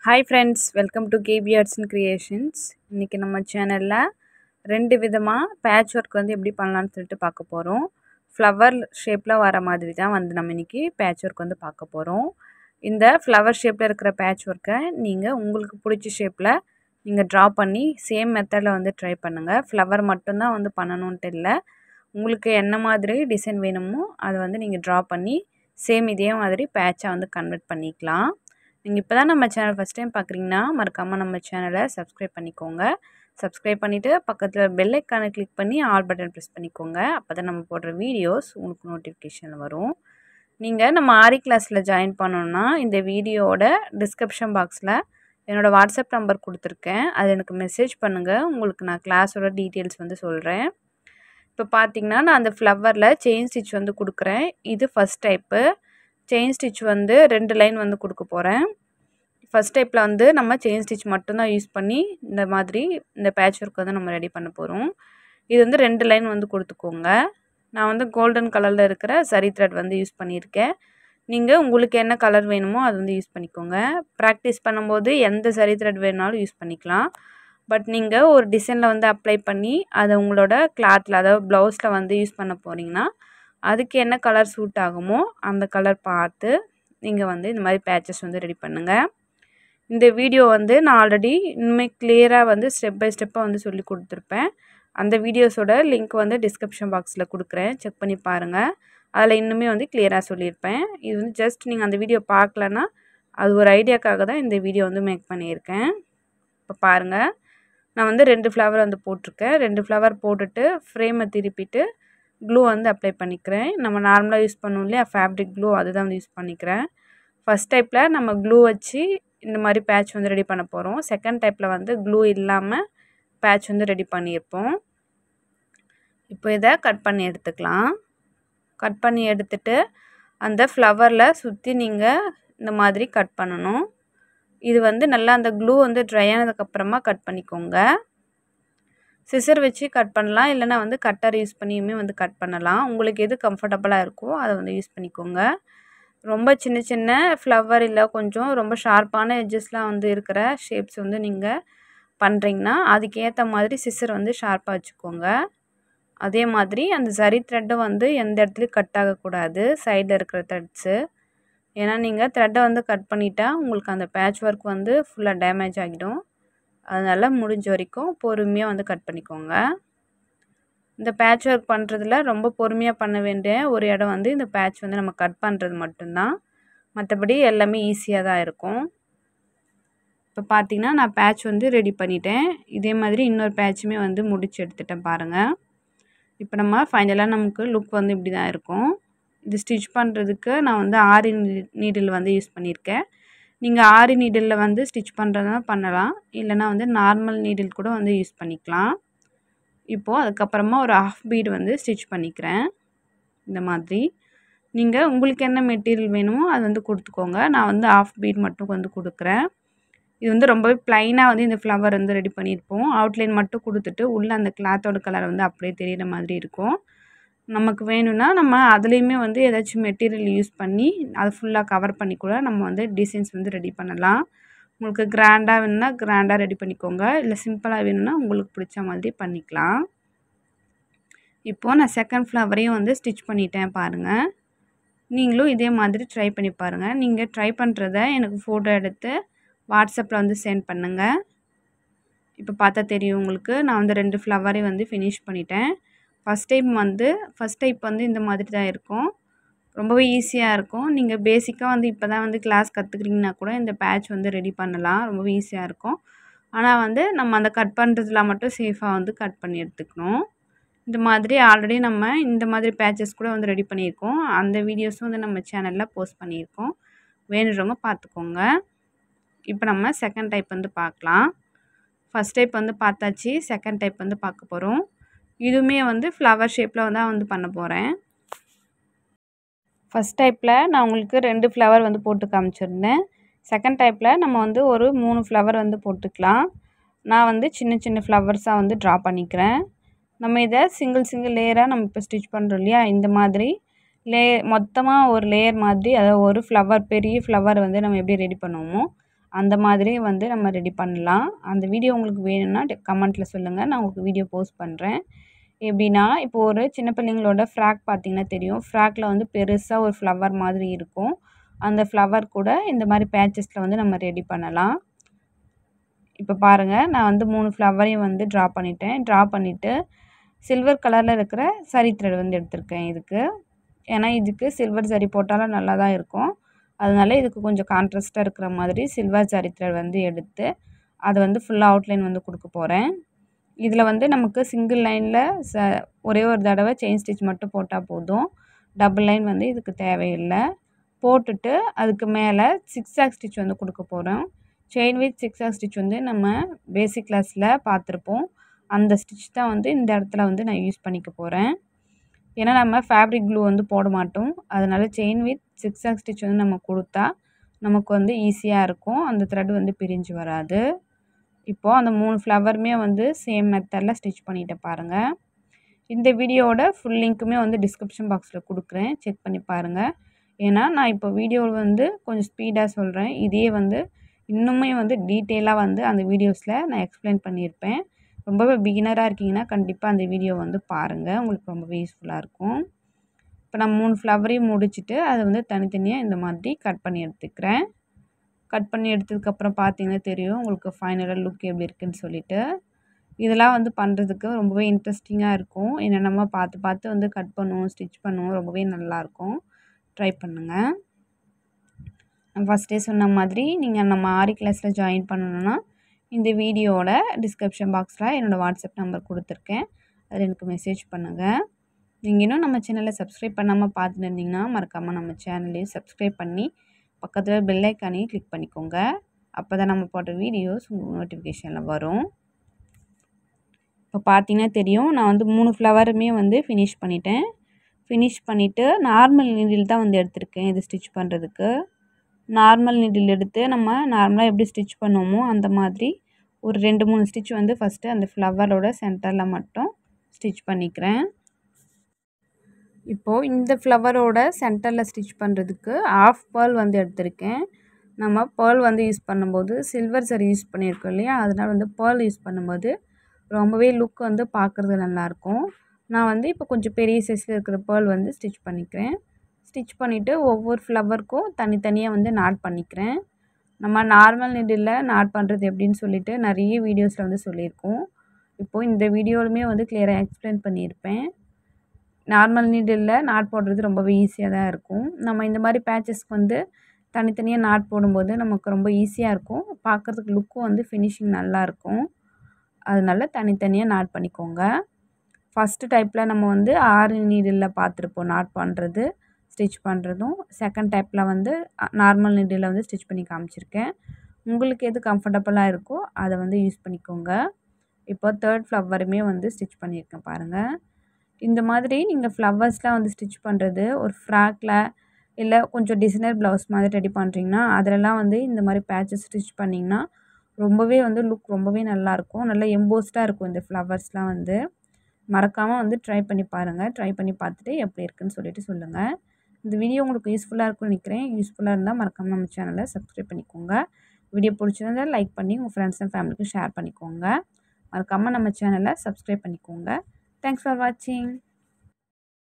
hi friends welcome to KP arts and creations இன்றைக்கி நம்ம சேனலில் ரெண்டு விதமாக பேட்ச் ஒர்க் வந்து எப்படி பண்ணலான்னு சொல்லிட்டு பார்க்க போகிறோம் ஃப்ளவர் ஷேப்பில் வர மாதிரி தான் வந்து நம்ம இன்றைக்கி பேட்ச் ஒர்க் வந்து பார்க்க போகிறோம் இந்த ஃப்ளவர் ஷேப்பில் இருக்கிற பேட்ச் ஒர்க்கை நீங்கள் உங்களுக்கு பிடிச்ச ஷேப்பில் நீங்கள் ட்ரா பண்ணி சேம் மெத்தடில் வந்து ட்ரை பண்ணுங்கள் ஃப்ளவர் மட்டும்தான் வந்து பண்ணணுன்ட்டு இல்லை உங்களுக்கு என்ன மாதிரி டிசைன் வேணுமோ அதை வந்து நீங்கள் ட்ரா பண்ணி சேம் இதே மாதிரி பேட்சாக வந்து கன்வெர்ட் பண்ணிக்கலாம் நீங்கள் இப்போ தான் நம்ம சேனல் ஃபஸ்ட் டைம் பார்க்குறீங்கன்னா மறக்காமல் நம்ம சேனலை சப்ஸ்கிரைப் பண்ணிக்கோங்க சப்ஸ்கிரைப் பண்ணிவிட்டு பக்கத்தில் பெல் ஐக்கானை கிளிக் பண்ணி ஆல் பட்டன் ப்ரெஸ் பண்ணிக்கோங்க அப்போ தான் நம்ம போடுற வீடியோஸ் உங்களுக்கு நோட்டிஃபிகேஷன் வரும் நீங்கள் நம்ம ஆரி கிளாஸில் ஜாயின் பண்ணணுன்னா இந்த வீடியோவோட டிஸ்கிரிப்ஷன் பாக்ஸில் என்னோடய வாட்ஸ்அப் நம்பர் கொடுத்துருக்கேன் அது எனக்கு மெசேஜ் பண்ணுங்கள் உங்களுக்கு நான் கிளாஸோட டீட்டெயில்ஸ் வந்து சொல்கிறேன் இப்போ பார்த்தீங்கன்னா நான் அந்த ஃப்ளவரில் செயின் ஸ்டிச் வந்து கொடுக்குறேன் இது ஃபஸ்ட் டைப்பு செயின் ஸ்டிச் வந்து ரெண்டு லைன் வந்து கொடுக்க போகிறேன் ஃபஸ்ட் டைப்பில் வந்து நம்ம செயின் ஸ்டிச் மட்டும்தான் யூஸ் பண்ணி இந்த மாதிரி இந்த பேட்ச் ஒர்க் வந்து நம்ம ரெடி பண்ண போகிறோம் இது வந்து ரெண்டு லைன் வந்து கொடுத்துக்கோங்க நான் வந்து கோல்டன் கலரில் இருக்கிற சரி த்ரெட் வந்து யூஸ் பண்ணியிருக்கேன் நீங்கள் உங்களுக்கு என்ன கலர் வேணுமோ அது வந்து யூஸ் பண்ணிக்கோங்க ப்ராக்டிஸ் பண்ணும்போது எந்த சரி த்ரெட் வேணாலும் யூஸ் பண்ணிக்கலாம் பட் நீங்கள் ஒரு டிசைனில் வந்து அப்ளை பண்ணி அதை உங்களோட கிளாத்தில் அதாவது ப்ளவுஸில் வந்து யூஸ் பண்ண போகிறீங்கன்னா அதுக்கு என்ன கலர் சூட் ஆகுமோ அந்த கலர் பார்த்து நீங்கள் வந்து இந்த மாதிரி பேச்சஸ் வந்து ரெடி பண்ணுங்கள் இந்த வீடியோ வந்து நான் ஆல்ரெடி இனிமேல் கிளியராக வந்து ஸ்டெப் பை ஸ்டெப்பாக வந்து சொல்லி கொடுத்துருப்பேன் அந்த வீடியோஸோட லிங்க் வந்து டிஸ்கிரிப்ஷன் பாக்ஸில் கொடுக்குறேன் செக் பண்ணி பாருங்கள் அதில் இன்னுமே வந்து கிளியராக சொல்லியிருப்பேன் இது வந்து ஜஸ்ட் நீங்கள் அந்த வீடியோ பார்க்கலன்னா அது ஒரு ஐடியாக்காக தான் இந்த வீடியோ வந்து மேக் பண்ணியிருக்கேன் இப்போ பாருங்கள் நான் வந்து ரெண்டு ஃப்ளவர் வந்து போட்டிருக்கேன் ரெண்டு ஃப்ளவர் போட்டுட்டு ஃப்ரேமை திருப்பிட்டு க்ளூ வந்து அப்ளை பண்ணிக்கிறேன் நம்ம நார்மலாக யூஸ் பண்ணுவோம் இல்லையா ஃபேப்ரிக் க்ளூ அதுதான் வந்து யூஸ் பண்ணிக்கிறேன் ஃபஸ்ட் டைப்பில் நம்ம க்ளூ வச்சு இந்த மாதிரி பேட்ச் வந்து ரெடி பண்ண போகிறோம் செகண்ட் டைப்பில் வந்து க்ளூ இல்லாமல் பேட்ச் வந்து ரெடி பண்ணியிருப்போம் இப்போ இதை கட் பண்ணி எடுத்துக்கலாம் கட் பண்ணி எடுத்துட்டு அந்த ஃப்ளவரில் சுற்றி நீங்கள் இந்த மாதிரி கட் பண்ணணும் இது வந்து நல்லா அந்த க்ளூ வந்து ட்ரை ஆனதுக்கப்புறமா கட் பண்ணிக்கோங்க சிசர் வச்சு கட் பண்ணலாம் இல்லைனா வந்து கட்டர் யூஸ் பண்ணியுமே வந்து கட் பண்ணலாம் உங்களுக்கு எது கம்ஃபர்டபுளாக இருக்கோ அதை வந்து யூஸ் பண்ணிக்கோங்க ரொம்ப சின்ன சின்ன ஃப்ளவர் இல்லை கொஞ்சம் ரொம்ப ஷார்ப்பான எட்ஜஸ்லாம் வந்து இருக்கிற ஷேப்ஸ் வந்து நீங்கள் பண்ணுறீங்கன்னா அதுக்கேற்ற மாதிரி சிசர் வந்து ஷார்ப்பாக வச்சுக்கோங்க அதே மாதிரி அந்த சரி த்ரெட்டும் வந்து எந்த இடத்துலையும் கட் ஆகக்கூடாது சைடில் இருக்கிற த்ரெட்ஸு ஏன்னா நீங்கள் த்ரெட்டை வந்து கட் பண்ணிட்டா உங்களுக்கு அந்த பேட்ச் ஒர்க் வந்து ஃபுல்லாக டேமேஜ் ஆகிடும் அதனால் முடிஞ்ச வரைக்கும் பொறுமையாக வந்து கட் பண்ணிக்கோங்க இந்த பேட்ச் ஒர்க் பண்ணுறதுல ரொம்ப பொறுமையாக பண்ண வேண்டிய ஒரு இடம் வந்து இந்த பேட்ச் வந்து நம்ம கட் பண்ணுறது மட்டும்தான் மற்றபடி எல்லாமே ஈஸியாக தான் இருக்கும் இப்போ பார்த்தீங்கன்னா நான் பேட்ச் வந்து ரெடி பண்ணிட்டேன் இதே மாதிரி இன்னொரு பேட்சுமே வந்து முடிச்சு எடுத்துட்டேன் பாருங்கள் இப்போ நம்ம ஃபைனலாக நமக்கு லுக் வந்து இப்படி தான் இருக்கும் இது ஸ்டிச் பண்ணுறதுக்கு நான் வந்து ஆரி நீடில் வந்து யூஸ் பண்ணியிருக்கேன் நீங்கள் ஆரி நீடிலில் வந்து ஸ்டிச் பண்ணுறதுனா பண்ணலாம் இல்லைனா வந்து நார்மல் நீடில் கூட வந்து யூஸ் பண்ணிக்கலாம் இப்போது அதுக்கப்புறமா ஒரு ஆஃப் பீடு வந்து ஸ்டிச் பண்ணிக்கிறேன் இந்த மாதிரி நீங்கள் உங்களுக்கு என்ன மெட்டீரியல் வேணுமோ அது வந்து கொடுத்துக்கோங்க நான் வந்து ஆஃப் பீட் மட்டும் வந்து கொடுக்குறேன் இது வந்து ரொம்பவே ப்ளைனாக வந்து இந்த ஃப்ளவர் வந்து ரெடி பண்ணியிருப்போம் அவுட்லைன் மட்டும் கொடுத்துட்டு உள்ளே அந்த கிளாத்தோட கலர் வந்து அப்படியே தெரிகிற மாதிரி இருக்கும் நமக்கு வேணும்னா நம்ம அதுலேயுமே வந்து ஏதாச்சும் மெட்டீரியல் யூஸ் பண்ணி அதை ஃபுல்லாக கவர் பண்ணி கூட நம்ம வந்து டிசைன்ஸ் வந்து ரெடி பண்ணலாம் உங்களுக்கு கிராண்டாக வேணும்னா கிராண்டாக ரெடி பண்ணிக்கோங்க இல்லை சிம்பிளாக வேணும்னா உங்களுக்கு பிடிச்ச மாதிரி பண்ணிக்கலாம் இப்போது நான் செகண்ட் ஃப்ளவரையும் வந்து ஸ்டிச் பண்ணிட்டேன் பாருங்கள் நீங்களும் இதே மாதிரி ட்ரை பண்ணி பாருங்கள் நீங்கள் ட்ரை பண்ணுறத எனக்கு ஃபோட்டோ எடுத்து வாட்ஸ்அப்பில் வந்து சென்ட் பண்ணுங்கள் இப்போ பார்த்தா தெரியும் உங்களுக்கு நான் வந்து ரெண்டு ஃப்ளவரையும் வந்து ஃபினிஷ் பண்ணிட்டேன் ஃபஸ்ட் டைம் வந்து ஃபஸ்ட் டைப் வந்து இந்த மாதிரி தான் இருக்கும் ரொம்பவே ஈஸியாக இருக்கும் நீங்கள் பேசிக்காக வந்து இப்போ தான் வந்து கிளாஸ் கற்றுக்குறீங்கன்னா கூட இந்த பேட்ச் வந்து ரெடி பண்ணலாம் ரொம்பவே ஈஸியாக இருக்கும் ஆனால் வந்து நம்ம அந்த கட் பண்ணுறதுல மட்டும் சேஃபாக வந்து கட் பண்ணி எடுத்துக்கணும் இந்த மாதிரி ஆல்ரெடி நம்ம இந்த மாதிரி பேச்சஸ் கூட வந்து ரெடி பண்ணியிருக்கோம் அந்த வீடியோஸும் வந்து நம்ம சேனலில் போஸ்ட் பண்ணியிருக்கோம் வேணுறவங்க பார்த்துக்கோங்க இப்போ நம்ம செகண்ட் டைப் வந்து பார்க்கலாம் ஃபஸ்ட் டைப் வந்து பார்த்தாச்சு செகண்ட் டைப் வந்து பார்க்க போகிறோம் இதுவுமே வந்து ஃப்ளவர் ஷேப்பில் தான் வந்து பண்ண போகிறேன் ஃபஸ்ட் டைப்பில் நான் உங்களுக்கு ரெண்டு ஃப்ளவர் வந்து போட்டு காமிச்சிருந்தேன் செகண்ட் டைப்பில் நம்ம வந்து ஒரு மூணு ஃப்ளவர் வந்து போட்டுக்கலாம் நான் வந்து சின்ன சின்ன ஃப்ளவர்ஸாக வந்து ட்ரா பண்ணிக்கிறேன் நம்ம இதை சிங்கிள் சிங்கிள் லேயராக நம்ம இப்போ ஸ்டிச் பண்ணுறோம் இல்லையா இந்த மாதிரி லே மொத்தமாக ஒரு லேயர் மாதிரி அதாவது ஒரு ஃப்ளவர் பெரிய ஃப்ளவர் வந்து நம்ம எப்படி ரெடி பண்ணுவோமோ அந்த மாதிரி வந்து நம்ம ரெடி பண்ணலாம் அந்த வீடியோ உங்களுக்கு வேணும்னா கமெண்ட்டில் சொல்லுங்கள் நான் உங்களுக்கு வீடியோ போஸ்ட் பண்ணுறேன் எப்படின்னா இப்போ ஒரு சின்ன பிள்ளைங்களோட ஃப்ராக் பார்த்தீங்கன்னா தெரியும் ஃப்ராக்கில் வந்து பெருசாக ஒரு ஃப்ளவர் மாதிரி இருக்கும் அந்த ஃப்ளவர் கூட இந்த மாதிரி பேச்சஸில் வந்து நம்ம ரெடி பண்ணலாம் இப்போ பாருங்கள் நான் வந்து மூணு ஃப்ளவரையும் வந்து ட்ரா பண்ணிட்டேன் ட்ரா பண்ணிவிட்டு சில்வர் கலரில் இருக்கிற சரி த்ரெட் வந்து எடுத்திருக்கேன் இதுக்கு ஏன்னா இதுக்கு சில்வர் சரி போட்டாலும் நல்லா தான் இருக்கும் அதனால இதுக்கு கொஞ்சம் கான்ட்ராஸ்ட்டாக இருக்கிற மாதிரி சில்வர் சரி த்ரெட் வந்து எடுத்து அதை வந்து ஃபுல்லாக அவுட்லைன் வந்து கொடுக்க போகிறேன் இதில் வந்து நமக்கு சிங்கிள் லைனில் ச ஒரே ஒரு தடவை செயின் ஸ்டிச் மட்டும் போட்டால் போதும் டபுள் லைன் வந்து இதுக்கு தேவையில்லை போட்டுட்டு அதுக்கு மேலே சிக்ஸ் ஆக் ஸ்டிச் வந்து கொடுக்க போகிறோம் செயின் வித் சிக்ஸ் ஆக் ஸ்டிச் வந்து நம்ம பேசிக் கிளாஸில் பார்த்துருப்போம் அந்த ஸ்டிச் தான் வந்து இந்த இடத்துல வந்து நான் யூஸ் பண்ணிக்க போகிறேன் ஏன்னா நம்ம ஃபேப்ரிக் க்ளூ வந்து போட மாட்டோம் அதனால் செயின் வித் சிக்ஸ் ஆக் ஸ்டிச் வந்து நம்ம கொடுத்தா நமக்கு வந்து ஈஸியாக இருக்கும் அந்த த்ரெட் வந்து பிரிஞ்சு வராது இப்போது அந்த மூணு ஃப்ளவருமே வந்து சேம் மெத்தடில் ஸ்டிச் பண்ணிட்டு பாருங்கள் இந்த வீடியோவோட ஃபுல் லிங்க்குமே வந்து டிஸ்கிரிப்ஷன் பாக்ஸில் கொடுக்குறேன் செக் பண்ணி பாருங்கள் ஏன்னா நான் இப்போ வீடியோவில் வந்து கொஞ்சம் ஸ்பீடாக சொல்கிறேன் இதே வந்து இன்னுமே வந்து டீட்டெயிலாக வந்து அந்த வீடியோஸில் நான் எக்ஸ்பிளைன் பண்ணியிருப்பேன் ரொம்பவே பிகினராக இருக்கீங்கன்னா கண்டிப்பாக அந்த வீடியோ வந்து பாருங்கள் உங்களுக்கு ரொம்பவே யூஸ்ஃபுல்லாக இருக்கும் இப்போ நான் மூணு ஃப்ளவரையும் முடிச்சுட்டு அதை வந்து தனித்தனியாக இந்த மாதிரி கட் பண்ணி எடுத்துக்கிறேன் கட் பண்ணி எடுத்ததுக்கப்புறம் பார்த்தீங்கன்னா தெரியும் உங்களுக்கு ஃபைனலாக லுக் எப்படி இருக்குன்னு சொல்லிட்டு இதெல்லாம் வந்து பண்ணுறதுக்கு ரொம்பவே இன்ட்ரெஸ்டிங்காக இருக்கும் என்னென்னமோ பார்த்து பார்த்து வந்து கட் பண்ணுவோம் ஸ்டிச் பண்ணுவோம் ரொம்பவே நல்லாயிருக்கும் ட்ரை பண்ணுங்கள் நான் ஃபஸ்ட்டே சொன்ன மாதிரி நீங்கள் நம்ம ஆரி கிளாஸில் ஜாயின் பண்ணணுன்னா இந்த வீடியோவோட டிஸ்கிரிப்ஷன் பாக்ஸில் என்னோடய வாட்ஸ்அப் நம்பர் கொடுத்துருக்கேன் அதில் எனக்கு மெசேஜ் பண்ணுங்கள் நீங்கள் இன்னும் நம்ம சேனலை சப்ஸ்கிரைப் பண்ணாமல் பார்த்துட்டு இருந்தீங்கன்னா மறக்காமல் நம்ம சேனலையும் சப்ஸ்கிரைப் பண்ணி பக்கத்தில் பெல் ஐக்கானையும் கிளிக் பண்ணிக்கோங்க அப்போ தான் நம்ம போடுற வீடியோஸ் உங்களுக்கு நோட்டிஃபிகேஷனில் வரும் இப்போ பார்த்தீங்கன்னா தெரியும் நான் வந்து மூணு ஃப்ளவருமே வந்து ஃபினிஷ் பண்ணிட்டேன் ஃபினிஷ் பண்ணிவிட்டு நார்மல் நீடில் தான் வந்து எடுத்திருக்கேன் இது ஸ்டிச் பண்ணுறதுக்கு நார்மல் நீடில் எடுத்து நம்ம நார்மலாக எப்படி ஸ்டிச் பண்ணுவோமோ அந்த மாதிரி ஒரு ரெண்டு மூணு ஸ்டிச் வந்து ஃபஸ்ட்டு அந்த ஃப்ளவரோட சென்டரில் மட்டும் ஸ்டிச் பண்ணிக்கிறேன் இப்போது இந்த ஃப்ளவரோட சென்டரில் ஸ்டிச் பண்ணுறதுக்கு ஆஃப் பேர்ல் வந்து எடுத்திருக்கேன் நம்ம பேர்ல் வந்து யூஸ் பண்ணும்போது சில்வர் சரி யூஸ் பண்ணியிருக்கோம் இல்லையா அதனால் வந்து பேர்ல் யூஸ் பண்ணும்போது ரொம்பவே லுக் வந்து பார்க்குறது நல்லாயிருக்கும் நான் வந்து இப்போ கொஞ்சம் பெரிய சைஸில் இருக்கிற பேர்ல் வந்து ஸ்டிச் பண்ணிக்கிறேன் ஸ்டிச் பண்ணிவிட்டு ஒவ்வொரு ஃப்ளவருக்கும் தனித்தனியாக வந்து நாட் பண்ணிக்கிறேன் நம்ம நார்மல் நீடில் நாட் பண்ணுறது எப்படின்னு சொல்லிட்டு நிறைய வீடியோஸில் வந்து சொல்லியிருக்கோம் இப்போது இந்த வீடியோலுமே வந்து கிளியராக எக்ஸ்பிளைன் பண்ணியிருப்பேன் நார்மல் நீடில் நாட் போடுறது ரொம்பவே ஈஸியாக தான் இருக்கும் நம்ம இந்த மாதிரி பேச்சஸ்க்கு வந்து தனித்தனியாக நாட் போடும்போது நமக்கு ரொம்ப ஈஸியாக இருக்கும் பார்க்குறதுக்கு லுக்கும் வந்து ஃபினிஷிங் நல்லாயிருக்கும் அதனால தனித்தனியாக நாட் பண்ணிக்கோங்க ஃபஸ்ட்டு டைப்பில் நம்ம வந்து ஆறு நீடில் பார்த்துருப்போம் நாட் பண்ணுறது ஸ்டிச் பண்ணுறதும் செகண்ட் டைப்பில் வந்து நார்மல் நீடில் வந்து ஸ்டிச் பண்ணி காமிச்சிருக்கேன் உங்களுக்கு எது கம்ஃபர்டபுளாக இருக்கோ அதை வந்து யூஸ் பண்ணிக்கோங்க இப்போ தேர்ட் ஃப்ளவருமே வந்து ஸ்டிச் பண்ணியிருக்கேன் பாருங்கள் இந்த மாதிரி நீங்கள் ஃப்ளவர்ஸ்லாம் வந்து ஸ்டிச் பண்ணுறது ஒரு ஃப்ராக்கில் இல்லை கொஞ்சம் டிசைனர் ப்ளவுஸ் மாதிரி ரெடி பண்ணுறீங்கன்னா அதிலலாம் வந்து இந்த மாதிரி பேச்சஸ் ஸ்டிச் பண்ணிங்கன்னா ரொம்பவே வந்து லுக் ரொம்பவே நல்லாயிருக்கும் நல்லா எம்போஸ்டாக இருக்கும் இந்த ஃப்ளவர்ஸ்லாம் வந்து மறக்காமல் வந்து ட்ரை பண்ணி பாருங்கள் ட்ரை பண்ணி பார்த்துட்டு எப்படி இருக்குன்னு சொல்லிட்டு சொல்லுங்கள் இந்த வீடியோ உங்களுக்கு யூஸ்ஃபுல்லாக இருக்கும்னு நினைக்கிறேன் யூஸ்ஃபுல்லாக இருந்தால் மறக்காமல் நம்ம சேனலை சப்ஸ்கிரைப் பண்ணிக்கோங்க வீடியோ பிடிச்சிருந்தா லைக் பண்ணி உங்கள் ஃப்ரெண்ட்ஸ் அண்ட் ஃபேமிலிக்கு ஷேர் பண்ணிக்கோங்க மறக்காமல் நம்ம சேனலை சப்ஸ்கிரைப் பண்ணிக்கோங்க தேங்க்ஸ் ஃபார் வாட்சிங்